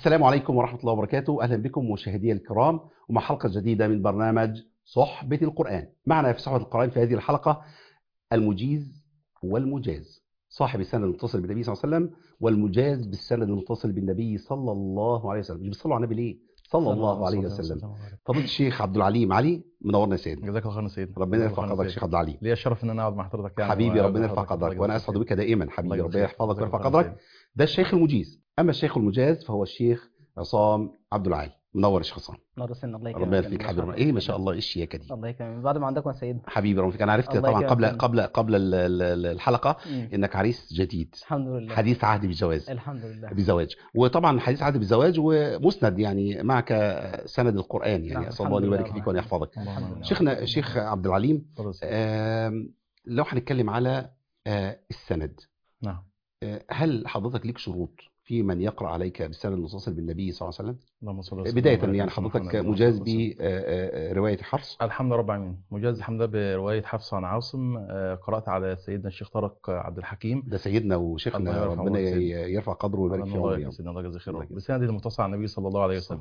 السلام عليكم ورحمة الله وبركاته أهلا بكم مشاهدي الكرام ومع حلقة جديدة من برنامج صحبة القرآن معنا في صحبة القرآن في هذه الحلقة المجيز والمجاز صاحب السند المتصل بالنبي صلى الله عليه وسلم والمجاز بالسند المتصل بالنبي صلى الله عليه وسلم مش بتصلوا على النبي ليه صلى الله عليه وسلم فضيلة الشيخ عبد العليم علي منورنا يا سيدنا جزاك الله خير سيدنا ربنا يرفع قدرك شيخ عبد العليم ليا الشرف ان انا اقعد مع حضرتك يعني حبيبي ربنا وأقعد يرفع حضرتك. قدرك الله وانا يجزاك اسعد بك دائما حبيبي الله ربنا يجزاك. يحفظك جزاك ويرفع الله خير قدرك ده الشيخ المجيز اما الشيخ المجاز فهو الشيخ عصام عبد العالي منور يا شيخ عصام نور سنة الله يكرمك ربنا يرفيك حبيبي ربنا. ايه ما شاء الله ايه الشياكه دي الله يكرمك بعد ما عندكم يا سيدنا حبيبي ربنا فيك انا عرفت الله طبعا يكرمك قبل سيدنا. قبل قبل ال- ال- ال- الحلقه مم. انك عريس جديد الحمد لله حديث عهد بالجواز الحمد لله بزواج وطبعا حديث عهد بالزواج ومسند يعني معك سند القران يعني نعم، اسال الله ان الحمد يبارك لله. فيك وان يحفظك اللهم الحمد آمين. لله. شيخنا الشيخ عبد العليم اتفضل يا سيدنا. آم، لو هنتكلم على آه، السند نعم آه، هل حضرتك ليك شروط في من يقرا عليك بالسند المتصل بالنبي صلى الله عليه وسلم اللهم صل وسلم بدايه وبارك يعني على حضرتك محمد وعلى مجاز آله وصحبه. بروايه حفص الحمد لله رب العالمين مجاز الحمد لله بروايه حفص عن عاصم آه، قرات على سيدنا الشيخ طارق عبد الحكيم ده سيدنا الله وشيخنا يرحمه ربنا ويسلمه. ي- يرفع قدره ويبارك على في الله عمره يا سيدنا الله يجزاه خير الله يجزاه. بسند المتصل على النبي صلى الله عليه وسلم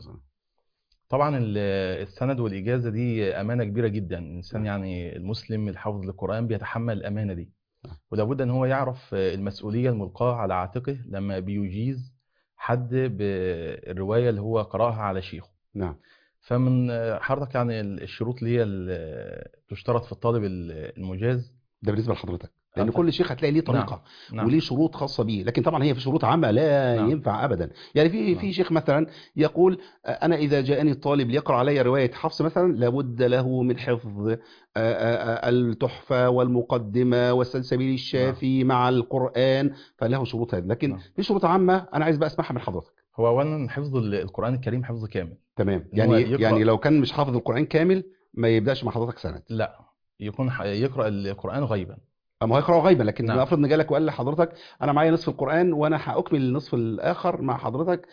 طبعا ال- السند والاجازه دي امانه كبيره جدا الانسان نعم. يعني المسلم الحافظ للقران بيتحمل الامانه دي نعم. ولا بد ان هو يعرف المسؤوليه الملقاه على عاتقه لما بيجيز حد بالروايه اللي هو قراها على شيخه نعم فمن حضرتك يعني الشروط اللي هي ال- تشترط في الطالب المجاز ده بالنسبه لحضرتك لان آه، كل شيخ هتلاقي ليه طريقه نعم وليه شروط خاصه بيه لكن طبعا هي في شروط عامه لا نعم. ينفع ابدا يعني في نعم. في شيخ مثلا يقول آه، انا اذا جاءني الطالب ليقرا علي روايه حفص مثلا لابد له من حفظ آه، آه، آه، التحفه والمقدمه والسلسبيل الشافي مع القران فله شروط هذه لكن نعم. في شروط عامه انا عايز بقى اسمعها من حضرتك هو اولا حفظ ال- القران الكريم حفظ كامل تمام إن هو يعني يقرأ- يعني لو كان مش حافظ القران كامل ما يبداش مع حضرتك سند لا يكون ح- يقرا القران غيبا اما هو يقرأه غيبا لكن نعم. افرض ان جالك وقال لحضرتك انا معايا نصف القران وانا هاكمل النصف الاخر مع حضرتك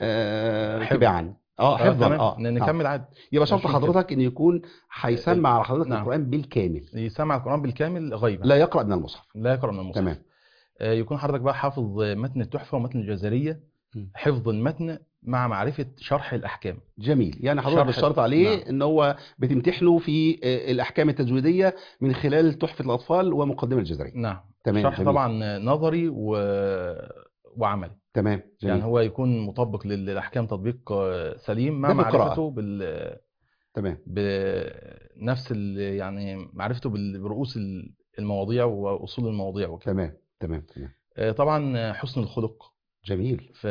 آه حفظ. تباعا اه حفظا تمام. اه ن- آه. نكمل عادي يبقى شرط مفيش مشكلة. حضرتك ان يكون هيسمع على حضرتك نعم. القران بالكامل يسمع القران بالكامل غيبا لا يقرا من المصحف لا يقرا من المصحف تمام آه، يكون حضرتك بقى حافظ متن التحفه ومتن الجزريه م. حفظ المتن مع معرفه شرح الاحكام جميل يعني حضرتك شرح- بالشرط عليه نعم. ان هو بتمتحنه في آه، الاحكام التجويديه من خلال تحفه الاطفال ومقدمه الجزريه نعم تمام شرح جميل. طبعا نظري و... وعملي تمام جميل يعني هو يكون مطبق لل- للاحكام تطبيق آه، سليم مع ده بالقراءة. معرفته بال تمام بنفس ال... يعني معرفته بال- برؤوس ال- المواضيع واصول المواضيع وكده تمام تمام تمام آه، طبعا حسن الخلق جميل في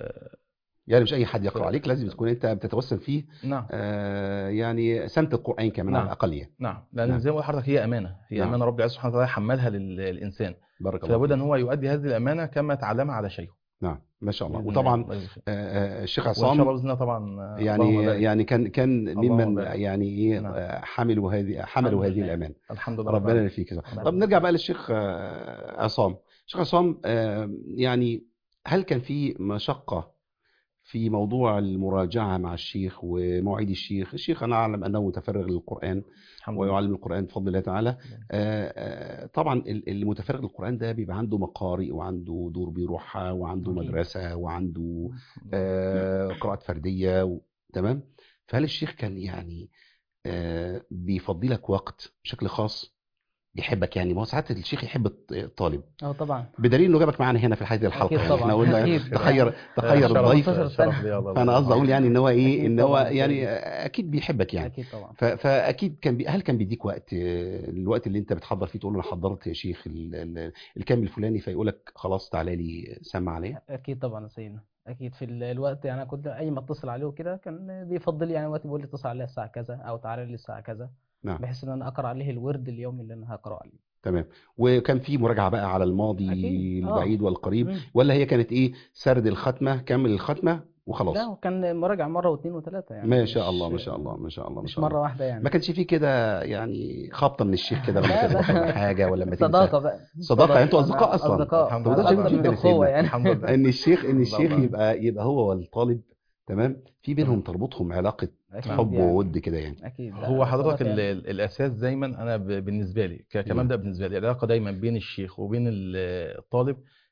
يعني مش اي حد يقرا ف- عليك لازم تكون انت بتتوسم فيه نعم آه يعني سمت القرآن كمان على نعم. الأقل يعني نعم لان نعم. زي ما قلت لحضرتك هي امانه هي نعم. امانه رب العزه سبحانه وتعالى حملها لل- للانسان بارك فلا الله بد فيك. ان هو يؤدي هذه الامانه كما تعلمها على شيخه نعم ما شاء الله بإذن وطبعا الله يجزيه خير. آه، آه، الشيخ وان شاء الله عصام باذن الله طبعا آه، يعني اللهم بارك. يعني كان كان اللهم ممن بارك. يعني ايه نعم. آه، حملوا هذه حملوا الحمد هذه لله. الأمان الحمد لله ربنا رب يبارك فيك ربنا طب نرجع بقى للشيخ آه، عصام الشيخ عصام آه، يعني هل كان في مشقة في موضوع المراجعة مع الشيخ ومواعيد الشيخ الشيخ أنا أعلم أنه متفرغ للقرآن الحمد لله ويعلم القرآن بفضل الله تعالى آه، آه، طبعا ال- المتفرغ للقرآن ده بيبقى عنده مقارئ وعنده دور بيروحها وعنده أكيد. مدرسة وعنده آه، قراءات فردية و... تمام فهل الشيخ كان يعني آه، بيفضي لك وقت بشكل خاص يحبك يعني ما هو ساعات الشيخ يحب الط- الطالب اه طبعا بدليل انه جابك معانا هنا في هذه الحلقه أكيد يعني طبعا. احنا قلنا أكيد. تخير تخير شرف- الضيف خير شرف لي والله. فانا قصدي اقول يعني ان هو ايه أكيد ان هو طبعاً. يعني اكيد بيحبك يعني اكيد طبعا ف- فاكيد كان بي... هل كان بيديك وقت آه، الوقت اللي انت بتحضر فيه تقول له انا حضرت يا شيخ ال- ال- الكام الفلاني فيقول لك خلاص تعالى لي سمع عليه اكيد طبعا يا سيدنا اكيد في ال- الوقت يعني أنا كنت اي ما اتصل عليه وكده كان بيفضل يعني وقت بيقول لي اتصل عليه الساعه كذا او تعالى لي الساعه كذا نعم بحيث ان انا اقرا عليه الورد اليومي اللي انا هقراه عليه تمام وكان في مراجعه بقى على الماضي أكيد. آه. البعيد والقريب مم. ولا هي كانت ايه سرد الختمه كمل الختمه وخلاص لا وكان مراجعه مره واثنين وثلاثه يعني ما شاء مش- الله ما شاء الله ما شاء الله ما مش شاء الله مره واحده يعني ما كانش فيه كده يعني خبطه من الشيخ كده لما لا، تغلط لا. ولا حاجه ولا لما تنسى صداقه بقى صداقه يعني انتوا اصدقاء نعم، اصلا اصدقاء الحمد طب ده لله. شيء أكتر جميل من جدا يا أخوة سيدنا يعني الحمد لله ان الشيخ ان الشيخ الله. يبقى يبقى هو والطالب تمام في بينهم تربطهم علاقه أكيد حب يعني. وود كده يعني اكيد لا، هو حضرتك صداقة ال- يعني. ال- الاساس دايما انا ب- بالنسبه لي ك- نعم. كمبدا بالنسبه لي العلاقه دايما بين الشيخ وبين ال- الطالب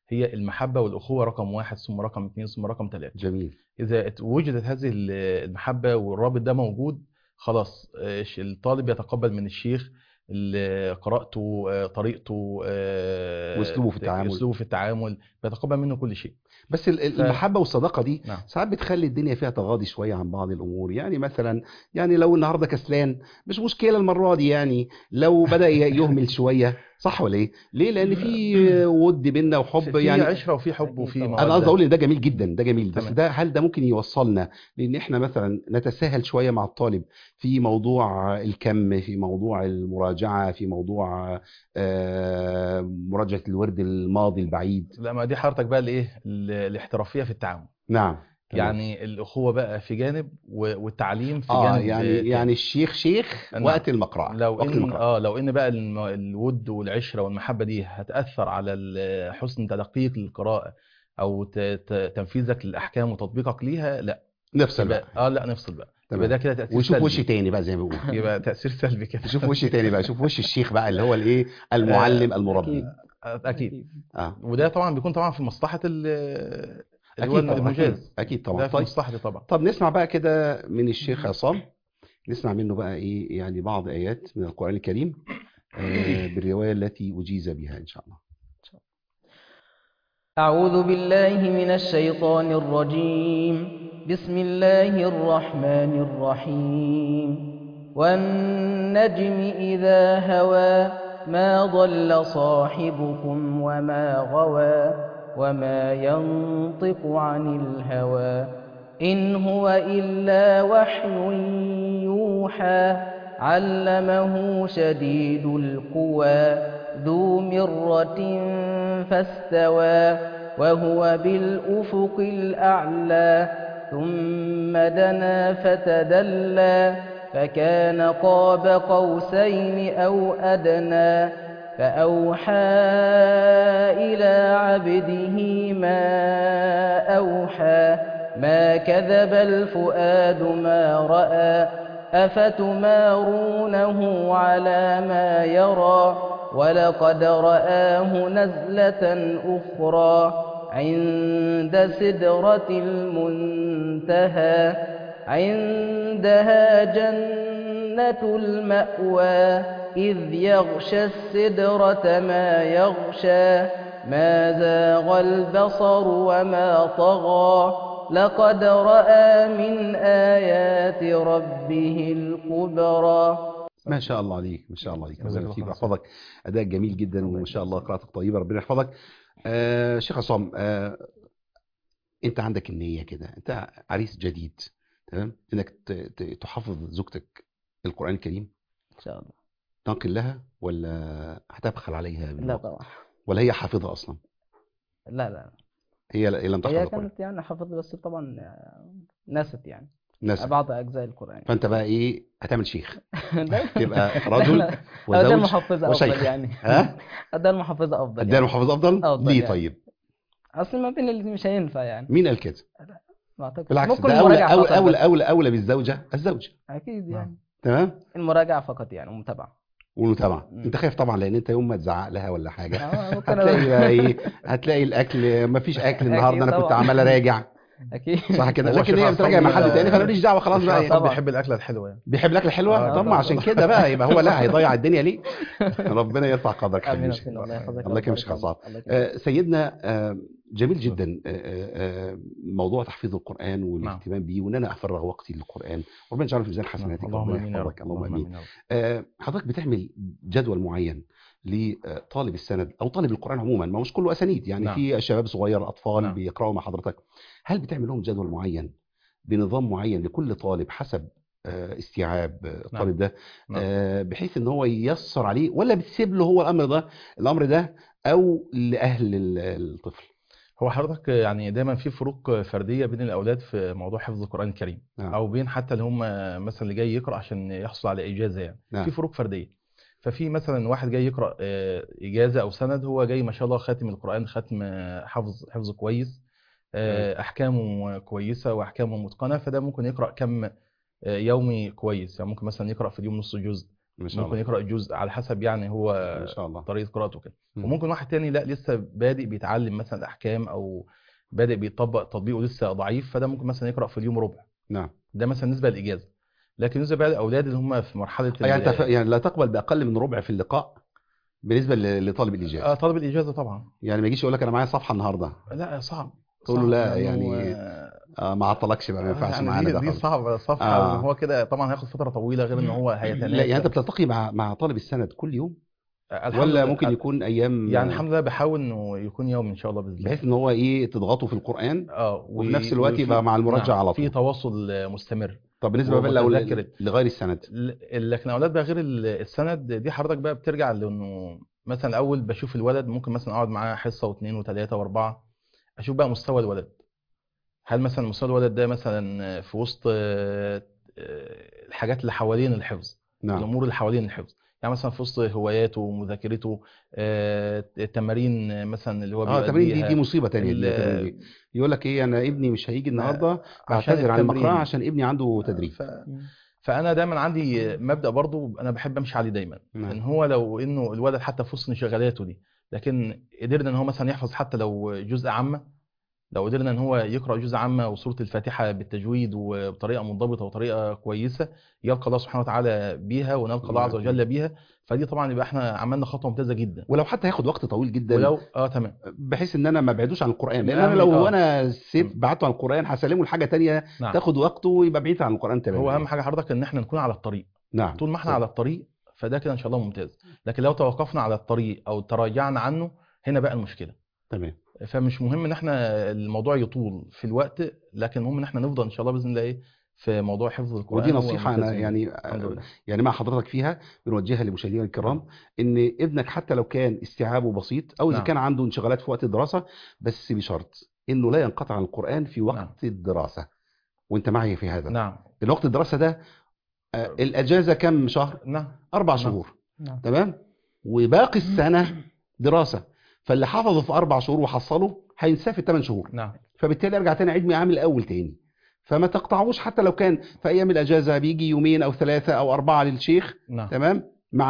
هي المحبة والأخوة رقم واحد ثم رقم اثنين ثم رقم ثلاثة جميل إذا ات- وجدت هذه ال- المحبة والرابط ده موجود خلاص آه، ش- الطالب يتقبل من الشيخ ال- قراءته آه، طريقته آه، وأسلوبه في التعامل. أسلوبه في التعامل بيتقبل منه كل شيء بس ال- ف- المحبة والصداقة دي نعم ساعات بتخلي الدنيا فيها تغاضي شوية عن بعض الأمور يعني مثلا يعني لو النهاردة كسلان مش مشكلة المرة دي يعني لو بدأ ي- يهمل شوية صح ولا إيه؟ ليه؟ لأن في ود بينا وحب في يعني عشرة وفي حب أكيد وفي طبعاً. انا قصدي مودة اقول ان ده جميل جدا ده جميل بس تمام. ده هل ده ممكن يوصلنا لان احنا مثلا نتساهل شويه مع الطالب في موضوع الكم في موضوع المراجعه في موضوع آه، مراجعه الورد الماضي البعيد لا ما دي حضرتك بقى الايه ال- الاحترافية في التعامل نعم تمام. يعني الأخوة بقى في جانب و- والتعليم في اه جانب يعني تاني. يعني الشيخ شيخ نعم. وقت المقرأة لو وقت ان المقرأة اه لو ان بقى الم- الود والعشره والمحبه دي هتاثر على ال- حسن تلقيك للقراءه او ت- ت- تنفيذك للاحكام وتطبيقك ليها لا نفصل يبقى بقى اه لا نفصل بقى تمام. يبقى ده كده تاثير وشوف سلبي وش تاني بقى زي ما بيقولوا يبقى تاثير سلبي كده شوف وش تاني بقى شوف وش الشيخ بقى اللي هو الايه المعلم المربي أكيد. اكيد اه وده طبعا بيكون طبعا في مصلحه ال- اللي هو اكيد طبعا اكيد المجاز اكيد طبعا ده في طيب مصلحتي طبعا طب نسمع بقى كده من الشيخ عصام نسمع منه بقى ايه يعني بعض ايات من القرآن الكريم آه، بالرواية التي أجيز بها إن شاء الله أعوذ بالله من الشيطان الرجيم بسم الله الرحمن الرحيم والنجم إذا هوى ما ضل صاحبكم وما غوى وما ينطق عن الهوى إن هو إلا وحي يوحى علمه شديد القوى ذو مرة فاستوى وهو بالأفق الأعلى ثم دنا فتدلى فكان قاب قوسين أو أدنى فأوحى إلى عبده ما أوحى ما كذب الفؤاد ما رأى أفتمارونه على ما يرى ولقد رآه نزلة أخرى عند سدرة المنتهى عندها جنة المأوى إذ يغشى السدرة ما يغشى ما زاغ البصر وما طغى لقد رأى من آيات ربه الكبرى ما شاء الله عليك ما شاء الله عليك جزاك ربنا الله يبارك خير. يحفظك أداء جميل جدا الله وما شاء الله يجزاك. قراءتك طيبة ربنا يحفظك آه شيخ عصام آه أنت عندك النية كده أنت عريس جديد تمام إنك ت- ت- تحفظ زوجتك القرآن الكريم إن شاء الله تنقل لها ولا هتبخل عليها لا بالوقت؟ طبعا ولا هي حافظة أصلا لا لا هي هي لم تحفظ هي القرآن كانت يعني حفظت بس طبعا نست يعني نسى بعض أجزاء القرآن فأنت بقى إيه هتعمل شيخ ده تبقى رجل ده وزوج المحفظة أفضل وشيخ. يعني ها ده المحفظة أفضل أديها يعني المحافظ أفضل أفضل ليه يعني. طيب أصل ما بين اللي مش هينفع يعني مين قال كده ما أعتقد بالعكس ممكن ده أولى المراجعة أولى فقط أولى بس. أولى أولى بالزوجة الزوج أكيد نعم. يعني تمام المراجعة فقط يعني ومتابعة والمتابعة مم. انت خايف طبعا لان انت يوم ما تزعق لها ولا حاجه آه، ممكن هتلاقي أقول- بقى ايه هتلاقي الاكل ما فيش اكل النهارده أكيد انا كنت طبعا. عمال اراجع أكيد صح كده هو لكن الشيخ هي عصام بتراجع مع حد بي- تاني فانا ماليش دعوه خلاص الشيخ بقى عصام طبعا. بيحب الاكله الحلوه يعني بيحب الاكل الحلوه آه، طب ما طبعا. عشان كده بقى يبقى هو لا هيضيع الدنيا ليه ربنا يرفع قدرك حبيبي آمين يا شيخ. أمين الله يحفظك الله يكرمك يا شيخ عصام. الله يكرمك. آه، سيدنا آه، جميل جدا آه، آه، آه، موضوع تحفيظ القران والاهتمام بيه وان انا افرغ وقتي للقران ربنا يجعله في ميزان حسناتك اللهم ربنا امين يا رب يحفظك اللهم امين يا رب. آه، حضرتك بتعمل جدول معين لطالب السند او طالب القران عموما ما مش كله اسانيد يعني نعم. في شباب صغير اطفال نعم. بيقراوا مع حضرتك هل بتعمل لهم جدول معين بنظام معين لكل طالب حسب آه، استيعاب آه، الطالب ده نعم. آه، بحيث ان هو ييسر عليه ولا بتسيب له هو الامر ده الامر ده او لاهل ال- الطفل هو حضرتك يعني دايما في فروق فرديه بين الاولاد في موضوع حفظ القران الكريم نعم. او بين حتى اللي هم مثلا اللي جاي يقرا عشان يحصل على اجازه يعني نعم. في فروق فرديه ففي مثلا واحد جاي يقرا آه، اجازه او سند هو جاي ما شاء الله خاتم القران ختم آه، حفظ حفظ كويس آه، احكامه كويسه واحكامه متقنه فده ممكن يقرا كم آه، يومي كويس يعني ممكن مثلا يقرا في اليوم نص جزء ما شاء ممكن الله يقرا جزء على حسب يعني هو ما شاء الله طريقه قراءته كده مم. وممكن واحد تاني لا لسه بادئ بيتعلم مثلا الاحكام او بادئ بيطبق تطبيقه لسه ضعيف فده ممكن مثلا يقرا في اليوم ربع نعم ده مثلا بالنسبه للاجازه لكن بالنسبه بقى للاولاد اللي هم في مرحله ال- يعني تف... يعني لا تقبل باقل من ربع في اللقاء بالنسبه ل- لطالب الاجازه آه طالب الاجازه طبعا يعني ما يجيش يقول لك انا معايا صفحه النهارده لا صعب تقول له صعب لا لأنه، يعني آه، آه ما عطلكش بقى ما ينفعش يعني معانا دي, ده دي خالص. صعبه صفحه آه. آه. هو كده طبعا هياخد فتره طويله غير ان هو هيتناسب لا يعني انت بتلتقي مع مع طالب السند كل يوم الحمد ولا لله- ممكن يكون ايام يعني الحمد لله بحاول انه يكون يوم ان شاء الله باذن الله بحيث ان هو ايه تضغطه في القران اه وفي نفس الوقت يبقى مع المراجعة على طول. في تواصل آه، مستمر طب بالنسبه بقى لو ومتذكر. لغير السند ل- لكن اولاد بقى غير ال- السند دي حضرتك بقى بترجع لانه مثلا الاول بشوف الولد ممكن مثلا اقعد معاه حصه واثنين وثلاثه واربعه اشوف بقى مستوى الولد هل مثلا مستوى الولد ده مثلا في وسط آه، آه، الحاجات اللي حوالين الحفظ نعم الامور اللي حوالين الحفظ يعني مثلا في وسط هواياته ومذاكرته آه، التمارين مثلا اللي هو اه التمرين دي بيأديها، دي مصيبه تانية دي ال- التمرين دي. يقول لك ايه انا ابني مش هيجي النهارده عشان بعتذر عن التمرين. المقرأة عشان ابني عنده تدريب ف... فانا دايما عندي مبدا برضو انا بحب امشي عليه دايما نعم. ان هو لو انه الولد حتى في وسط انشغالاته دي لكن قدرنا ان هو مثلا يحفظ حتى لو جزء عامه لو قدرنا ان هو يقرا جزء عامه وسوره الفاتحه بالتجويد وبطريقه منضبطه وطريقه كويسه يلقى الله سبحانه وتعالى بيها ونلقى الله عز نعم. وجل بيها فدي طبعا يبقى احنا عملنا خطوه ممتازه جدا ولو حتى هياخد وقت طويل جدا ولو اه تمام بحيث ان انا ما ابعدوش عن القران لان نعم، انا لو آه. انا سيب بعته عن القران هسلمه لحاجه تانية نعم تاخد وقته ويبقى بعيد عن القران تماما هو اهم حاجه حضرتك ان احنا نكون على الطريق نعم طول ما احنا على الطريق فده كده ان شاء الله ممتاز لكن لو توقفنا على الطريق او تراجعنا عنه هنا بقى المشكله تمام فمش مهم ان احنا الموضوع يطول في الوقت لكن المهم ان احنا نفضل ان شاء الله باذن الله ايه في موضوع حفظ القران ودي هو نصيحه انا ممتاز يعني الحمد لله يعني مع حضرتك فيها بنوجهها لمشاهدينا الكرام ان ابنك حتى لو كان استيعابه بسيط او اذا نعم. كان عنده انشغالات في وقت الدراسه بس بشرط انه لا ينقطع عن القران في وقت نعم. الدراسه وانت معي في هذا نعم ان وقت الدراسه ده آه، الاجازه كم شهر نعم اربع نعم. شهور نعم تمام وباقي السنه دراسه فاللي حفظه في اربع شهور وحصله هينساه في ثمان شهور نعم فبالتالي ارجع تاني اعيد معاه من الاول تاني فما تقطعوش حتى لو كان في ايام الاجازه بيجي يومين او ثلاثه او اربعه للشيخ نعم تمام مع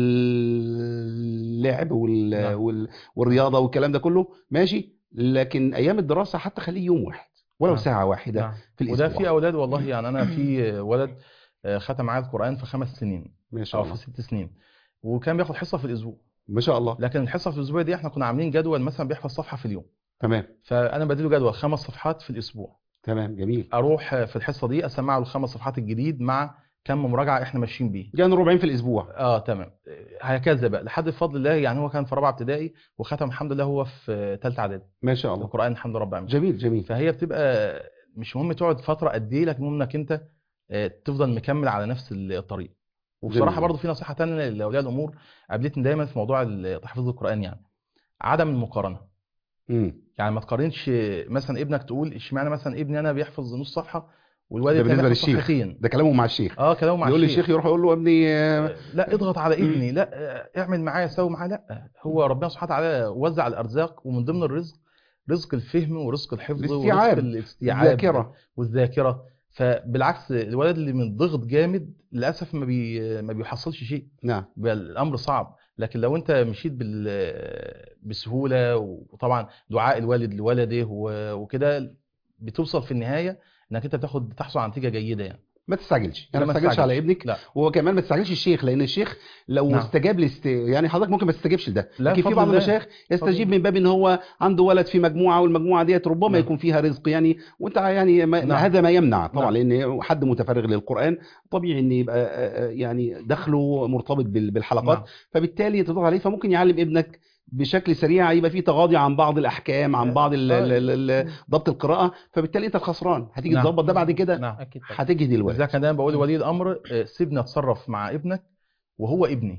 اللعب وال... نعم. وال... والرياضه والكلام ده كله ماشي لكن ايام الدراسه حتى خليه يوم واحد ولو نعم. ساعه واحده نعم في الاسبوع وده في اولاد والله يعني انا في ولد آه، ختم معايا القران في خمس سنين ما شاء او في الله ست سنين وكان بياخد حصه في الاسبوع ما شاء الله لكن الحصه في الاسبوع دي احنا كنا عاملين جدول مثلا بيحفظ صفحه في اليوم تمام فانا بديله جدول خمس صفحات في الاسبوع تمام جميل اروح في الحصه دي اسمع له الخمس صفحات الجديد مع كم مراجعه احنا ماشيين بيه يعني ربعين في الاسبوع اه تمام هكذا بقى لحد بفضل الله يعني هو كان في رابعه ابتدائي وختم الحمد لله هو في ثالثه اعدادي ما شاء الله القران الحمد لله رب العالمين جميل جميل فهي بتبقى مش مهم تقعد فتره قد ايه لكن المهم انك انت آه، تفضل مكمل على نفس الطريق وبصراحه جميل. برضو في نصيحه ثانيه لاولياء الامور قابلتني دايما في موضوع ال- تحفيظ القران يعني عدم المقارنه امم يعني ما تقارنش مثلا ابنك تقول اشمعنى مثلا ابني انا بيحفظ نص صفحه والوالد ده التاني بالنسبه بيحفظ للشيخ صفحتين ده كلامه مع الشيخ اه كلامه مع يقول لي الشيخ الشيخ يروح يقول له يا ابني آه، لا اضغط على ابني لا آه، اعمل معايا سوي معاه لا هو ربنا سبحانه وتعالى وزع الارزاق ومن ضمن الرزق رزق الفهم ورزق الحفظ الاستيعاب. ورزق الاستيعاب الذاكره والذاكره فبالعكس الولد اللي من ضغط جامد للاسف ما بي ما بيحصلش شيء نعم بيبقى الامر صعب لكن لو انت مشيت بال بسهوله وطبعا دعاء الوالد لولده و- وكده بتوصل في النهايه انك انت بتاخد تحصل على نتيجه جيده يعني ما تستعجلش يعني لا، ما ما تستعجلش على تستعجلش. ابنك لا وكمان ما تستعجلش الشيخ لان الشيخ لو نعم. استجاب لاست... يعني حضرتك ممكن ما تستجيبش لده لا، لكن في بفضل بعض الله. المشايخ يستجيب الله. من باب ان هو عنده ولد في مجموعه والمجموعه ديت ربما نعم. يكون فيها رزق يعني وانت يعني ما... نعم. هذا ما يمنع طبعا نعم. لان حد متفرغ للقران طبيعي ان يبقى آه، آه، يعني دخله مرتبط بال- بالحلقات نعم. فبالتالي تضغط عليه فممكن يعلم ابنك بشكل سريع يبقى في تغاضي عن بعض الاحكام عن بعض ال- آه. ال- ال- ال- ضبط القراءه فبالتالي انت الخسران هتيجي نعم. تظبط ده بعد كده نعم اكيد طبعا هتجهد الوقت لذلك انا دايما بقول لولي الامر آه، سيبني اتصرف مع ابنك وهو ابني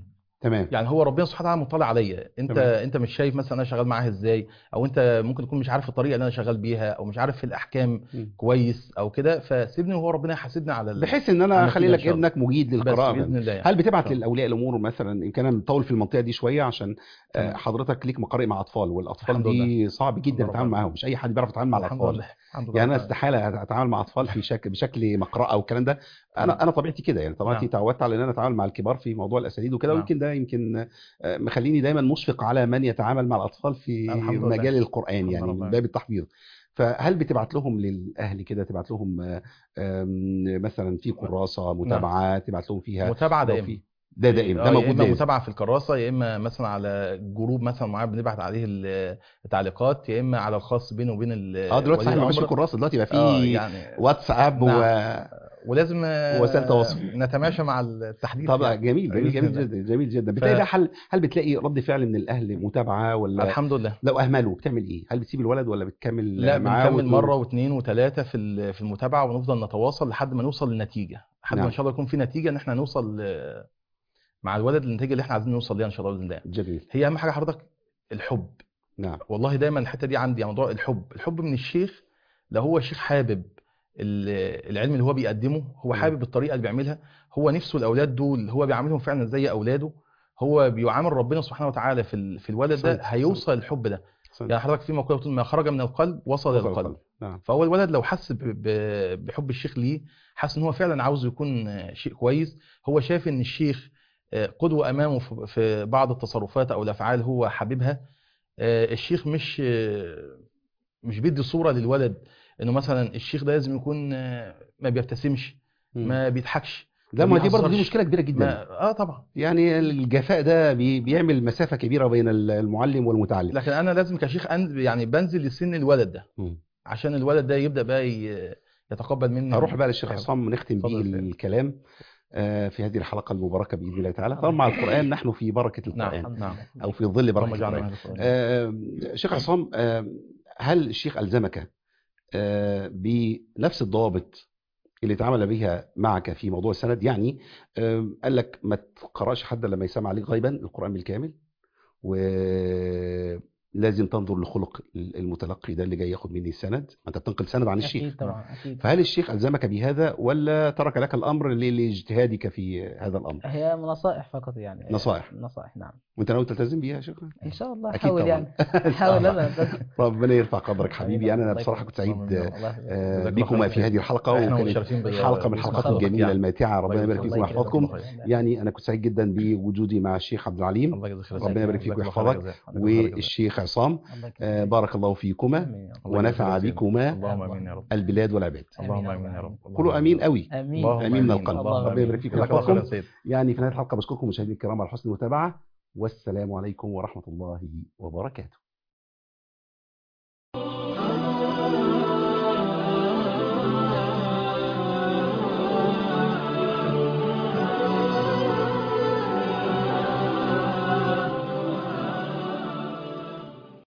تمام يعني هو ربنا سبحانه وتعالى مطلع عليا انت تمام. انت مش شايف مثلا انا شغال معاها ازاي او انت ممكن تكون مش عارف الطريقه اللي انا شغال بيها او مش عارف في الاحكام مم. كويس او كده فسيبني وهو ربنا يحاسبني على ال... بحيث ان انا على اخلي النتيجة لك إن شاء الله. ابنك مجيد بس للقراءه باذن الله يعني. هل بتبعت إن شاء الله. لاولياء الامور مثلا يمكن انا مطول في المنطقه دي شويه عشان آه، تمام. حضرتك ليك مقارئ مع اطفال والاطفال الحمد دي صعب جدا الحمد تتعامل لله. معاهم مش اي حد بيعرف يتعامل مع الحمد الاطفال لله الحمد لله يعني انا رب استحاله اتعامل مع اطفال في شكل بشكل مقرأه او الكلام ده تمام. انا انا طبيعتي كده يعني طبيعتي نعم. تعودت على ان انا اتعامل مع الكبار في موضوع الاساليب وكده نعم. ويمكن ده يمكن آه، مخليني دايما مشفق على من يتعامل مع الاطفال في الحمد لله. مجال القران الحمد يعني لله. من باب التحفيظ فهل بتبعت لهم للاهل كده تبعت لهم آه، آم، مثلا في كراسه متابعه تبعت لهم فيها متابعه لو دائما في ده دائم آه، ده يا موجود اما دائم متابعه في الكراسه يا اما مثلا على جروب مثلا معين بنبعت عليه ال- التعليقات يا اما على الخاص بينه وبين ال- اه دلوقتي ولي صحيح ما بقاش في الامر كراسه دلوقتي بقى اه في يعني واتساب نعم. و ولازم آه، وسائل تواصل. نتماشى مع التحديث طبعا يعني. جميل جميل بإذن جميل الله. جدا جميل جدا بتلاقي ف- ده حل هل بتلاقي رد فعل من الاهل متابعه ولا الحمد لله لو اهملوا بتعمل ايه هل بتسيب الولد ولا بتكمل لا معاه بنكمل وت- مره واثنين وثلاثه في ال- في المتابعه ونفضل نتواصل لحد ما نوصل لنتيجه لحد ما نعم. ان شاء الله يكون في نتيجه ان احنا نوصل ل- مع الولد للنتيجه اللي احنا عايزين نوصل ليها ان شاء الله باذن الله جميل هي اهم حاجه حضرتك الحب نعم والله دايما الحته دي عندي موضوع الحب الحب من الشيخ لو هو الشيخ حابب ال- العلم اللي هو بيقدمه هو مم. حابب الطريقه اللي بيعملها هو نفسه الاولاد دول هو بيعاملهم فعلا زي اولاده هو بيعامل ربنا سبحانه وتعالى في ال- في الولد ده صحيح، هيوصل الحب ده أحسنت. يعني حضرتك في مقوله بتقول ما خرج من القلب وصل وصل الى القلب القلب. نعم فهو الولد لو حس ب- ب- بحب الشيخ ليه حس ان هو فعلا عاوز يكون شيء كويس هو شايف ان الشيخ آه، قدوة امامه في- في بعض التصرفات او الافعال هو حاببها آه، الشيخ مش آه، مش بيدي صورة للولد انه مثلا الشيخ ده لازم يكون آه، ما بيبتسمش مم. ما بيضحكش لا ما دي برضه دي بيهزرش. مشكله كبيره جدا ما اه طبعا يعني الجفاء ده بي بيعمل مسافه كبيره بين المعلم والمتعلم لكن انا لازم كشيخ أن يعني بنزل لسن الولد ده مم. عشان الولد ده يبدا بقى ي- يتقبل مني هروح بقى للشيخ أيوة. عصام نختم اتفضل بيه يا سيدي. الكلام آه، في هذه الحلقه المباركه باذن الله تعالى طبعا مع القران نحن في بركه القران نعم نعم او في ظل اللهم بركه اجعلنا القران من أهل القرآن. آه، شيخ عصام آه، هل الشيخ ألزمك آه، بنفس الضوابط اللي اتعامل بها معك في موضوع السند يعني آه، قال لك ما تقراش حد لما يسمع عليك غيبا القرآن بالكامل ولازم تنظر لخلق المتلقي ده اللي جاي ياخد مني السند ما انت بتنقل سند عن الشيخ اكيد طبعا اكيد فهل الشيخ ألزمك بهذا ولا ترك لك الأمر ل- لاجتهادك في هذا الأمر هي نصائح فقط يعني نصائح. نصائح نعم وانت ناوي تلتزم بيها يا شيخ ان شاء الله أكيد احاول طبعاً. يعني إن شاء احاول الله. انا بس ربنا يرفع قدرك حبيبي انا الله بصراحه كنت اللهم سعيد آمين. الله آه، جزاك الله بكما خير. في هذه الحلقه احنا وكانت متشرفين بال- حلقه من الحلقات باسم الجميله حضرتك الماتعه ربنا الله يبارك فيكم الله ويحفظكم يكرمك. يعني انا كنت سعيد جدا بوجودي مع الشيخ عبد العليم الله يجزاك خير ربنا يبارك فيك جزاك الله خير ويحفظك جزاك. جزاك الله خير جزاك. والشيخ عصام الله يكرمك. آه، بارك الله فيكما آمين يا رب. الله يجزاك ونفع خير. بكما اللهم امين يا رب البلاد والعباد اللهم امين يا رب قولوا امين قوي امين اللهم آمين من آمين. القلب. اللهم ربنا آمين. يبارك فيك جزاك الله خير يا ويحفظكم. سيد يعني في نهايه الحلقه بشكركم مشاهدينا الكرام على حسن المتابعه والسلام عليكم ورحمه الله وبركاته